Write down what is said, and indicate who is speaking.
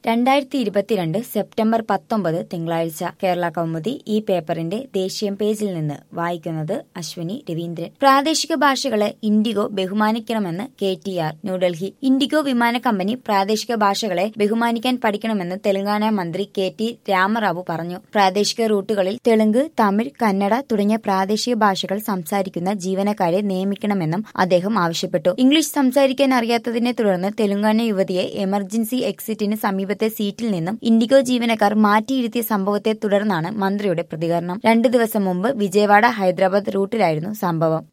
Speaker 1: രണ്ടായിരത്തി ഇരുപത്തിരണ്ട് സെപ്റ്റംബർ പത്തൊമ്പത് തിങ്കളാഴ്ച കേരള കൗമുദി ഈ പേപ്പറിന്റെ ദേശീയ പേജിൽ നിന്ന് വായിക്കുന്നത് അശ്വിനി രവീന്ദ്രൻ പ്രാദേശിക ഭാഷകളെ ഇൻഡിഗോ ബഹുമാനിക്കണമെന്ന് K T R New Delhi IndiGo വിമാന കമ്പനി പ്രാദേശിക ഭാഷകളെ ബഹുമാനിക്കാൻ പഠിക്കണമെന്ന് തെലങ്കാന മന്ത്രി കെ ടി രാമറാവു പറഞ്ഞു പ്രാദേശിക റൂട്ടുകളിൽ തെലുങ്ക് തമിഴ് കന്നഡ തുടങ്ങിയ പ്രാദേശിക ഭാഷകൾ സംസാരിക്കുന്ന ജീവനക്കാരെ നിയമിക്കണമെന്നും അദ്ദേഹം ആവശ്യപ്പെട്ടു ഇംഗ്ലീഷ് സംസാരിക്കാൻ അറിയാത്തതിനെ തുടർന്ന് തെലങ്കാന യുവതിയെ എമർജൻസി എക്സിറ്റിന് സമീപത്തെ സീറ്റിൽ നിന്നും ഇൻഡിഗോ ജീവനക്കാർ മാറ്റിയിരുത്തിയ സംഭവത്തെ തുടർന്നാണ് മന്ത്രിയുടെ പ്രതികരണം രണ്ടു ദിവസം മുമ്പ് വിജയവാഡ ഹൈദരാബാദ് റൂട്ടിലായിരുന്നു സംഭവം